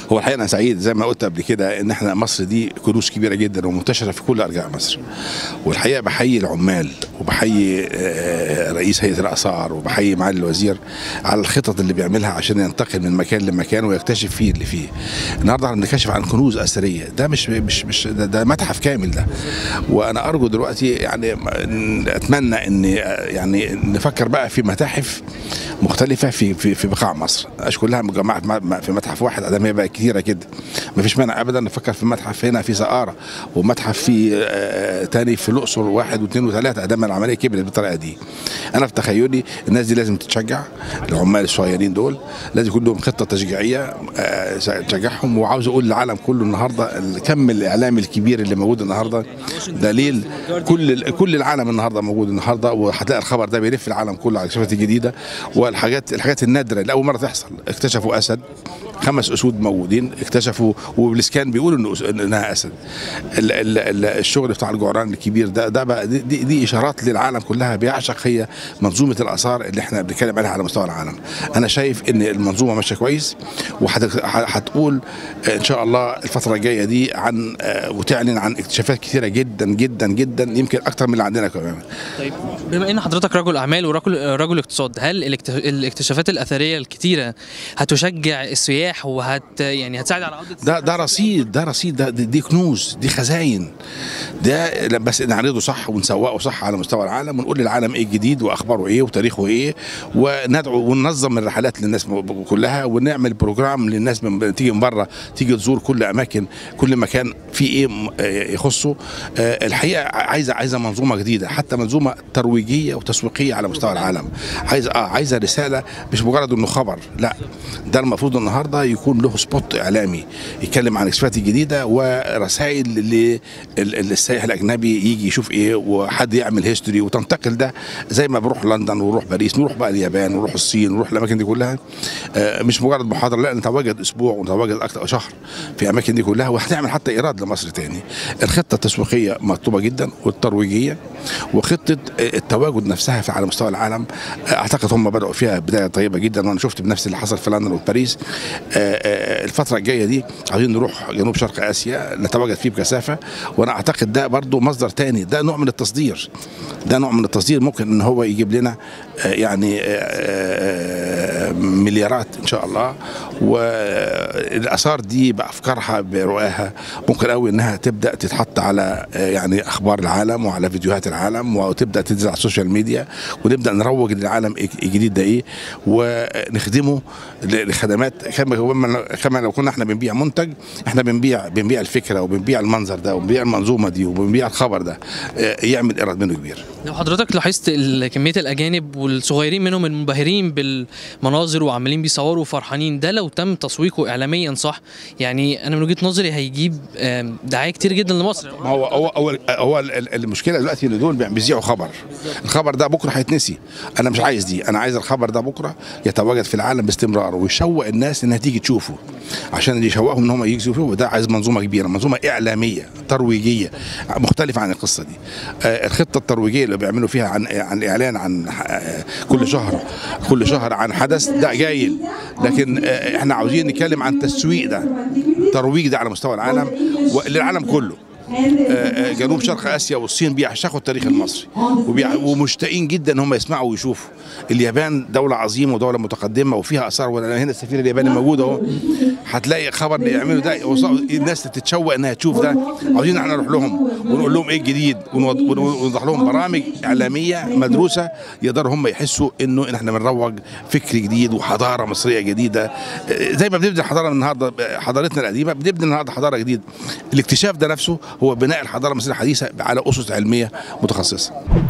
هو الحقيقه انا سعيد زي ما قلت قبل كده ان احنا مصر دي كنوز كبيره جدا ومنتشره في كل ارجاء مصر والحقيقه بحيي العمال وبحيي آه، رئيس هيئه الاثار وبحيي معالي الوزير على الخطط اللي بيعملها عشان ينتقل من مكان لمكان ويكتشف فيه اللي فيه النهارده احنا بنكتشف عن كنوز اثريه ده مش مش مش ده, ده متحف كامل ده وانا ارجو دلوقتي يعني اتمنى ان يعني نفكر بقى في متاحف مختلفه في في في بقاع مصر مش كلها مجمعه في م- في متحف واحد ادام هي بقى كتيره كده ما فيش مانع ابدا نفكر في متحف هنا في سقاره ومتحف في آه، تاني في الاقصر واحد واثنين وثلاثه ادام العمليه كبرت بالطريقه دي انا في تخيلي الناس دي لازم تتشجع العمال الصغيرين دول لازم يكون لهم خطه تشجيعيه آه، تشجعهم وعاوز اقول للعالم كله النهارده الكم الاعلامي الكبير اللي موجود النهارده دليل كل كل العالم النهارده موجود النهارده وهتلاقي الخبر ده بيلف العالم كله على الاكتشافات الجديده والحاجات الحاجات النادره اللي اول مره تحصل اكتشفوا اسد خمس اسود موجودين اكتشفوا والاسكان بيقولوا انه أس- انها اسد ال ال ال الشغل بتاع الجعران الكبير ده ده بقى دي, دي, دي اشارات للعالم كلها بيعشق هي منظومه الاثار اللي احنا بنتكلم عليها على مستوى العالم انا شايف ان المنظومه ماشيه كويس وهتقول ان شاء الله الفتره الجايه دي عن آه، وتعلن عن اكتشافات كثيره جدا جدا جدا يمكن اكتر من اللي عندنا كمان طيب بما ان حضرتك رجل اعمال ورجل رجل اقتصاد هل الاكت- الاكتشافات الاثريه الكتيره هتشجع السياح وهت يعني هتساعد على عوده ده ده رصيد ده رصيد ده دي, دي كنوز دي خزاين ده لا بس نعرضه صح ونسوقه صح على مستوى العالم ونقول للعالم ايه الجديد واخباره ايه وتاريخه ايه وندعو وننظم الرحلات للناس م- كلها ونعمل بروجرام للناس من تيجي من بره تيجي تزور كل اماكن كل مكان فيه ايه م- آه، يخصه آه، الحقيقه عايزه عايزه منظومه جديده حتى منظومه ترويجيه وتسويقيه على مستوى العالم عايزه اه عايزه رساله مش مجرد انه خبر لا ده المفروض النهارده يكون له سبوت اعلامي يتكلم عن اكتشافات جديده ورسائل للسائح الاجنبي يجي يشوف ايه وحد يعمل هيستوري وتنتقل ده زي ما بروح لندن ونروح باريس نروح بقى اليابان ونروح الصين ونروح الاماكن دي كلها آه، مش مجرد محاضره لا نتواجد اسبوع ونتواجد اكتر شهر في الاماكن دي كلها وهنعمل حتى ايراد لمصر تاني الخطه التسويقيه مطلوبه جدا والترويجيه وخطه التواجد نفسها في على مستوى العالم اعتقد هم بداوا فيها بدايه طيبه جدا وانا شفت بنفسي اللي حصل في لندن وباريس آه، آه، الفتره الجايه دي عايزين نروح جنوب شرق اسيا نتواجد فيه بكثافه وانا اعتقد ده برضو مصدر تاني ده نوع من التصدير ده نوع من التصدير ممكن ان هو يجيب لنا آه، يعني آه، آه، مليارات ان شاء الله والاثار دي بافكارها برؤاها ممكن قوي انها تبدا تتحط على آه، يعني اخبار العالم وعلى فيديوهات العالم وتبدا تنزل على السوشيال ميديا ونبدا نروج للعالم الجديد ده ايه ونخدمه ل- لخدمات كما كما لو كنا احنا بنبيع منتج احنا بنبيع بنبيع الفكره وبنبيع المنظر ده وبنبيع المنظومه دي وبنبيع الخبر ده آه، يعمل ايراد منه كبير لو حضرتك لاحظت ال- كميه الاجانب والصغيرين منهم المنبهرين بالمناظر وعمالين بيصوروا وفرحانين ده لو تم تسويقه اعلاميا صح يعني انا من وجهه نظري هيجيب آم، دعايه كتير جدا لمصر ما هو هو هو, هو ال- ال- المشكله دلوقتي ان دول بيذيعوا خبر الخبر ده بكره هيتنسي انا مش عايز دي انا عايز الخبر ده بكره يتواجد في العالم باستمرار ويشوق الناس انها تيجي تشوفه عشان اللي يشوقهم ان هم يجوا يشوفوا ده عايز منظومه كبيره منظومه اعلاميه ترويجيه مختلفه عن القصه دي آه، الخطه الترويجيه اللي بيعملوا فيها عن عن اعلان عن آه، كل شهر كل شهر عن حدث ده جايل لكن آه، احنا عاوزين نتكلم عن تسويق ده ترويج ده على مستوى العالم وللعالم كله آه، آه، جنوب شرق اسيا والصين بيعشقوا التاريخ المصري وبيع- ومشتاقين جدا ان هم يسمعوا ويشوفوا اليابان دوله عظيمه ودوله متقدمه وفيها اثار وانا هنا السفير الياباني موجود اهو هتلاقي خبر اللي يعملوا ده يوصلوا- الناس تتشوق انها تشوف ده عاوزين احنا نروح لهم ونقول لهم ايه الجديد ونوض- ونوضح لهم برامج اعلاميه مدروسه يقدروا هم يحسوا انه إن احنا بنروج فكر جديد وحضاره مصريه جديده آه، زي ما بنبني الحضاره النهارده آه، حضارتنا القديمه بنبني النهارده حضاره جديده الاكتشاف ده نفسه هو بناء الحضاره المصريه الحديثه على اسس علميه متخصصه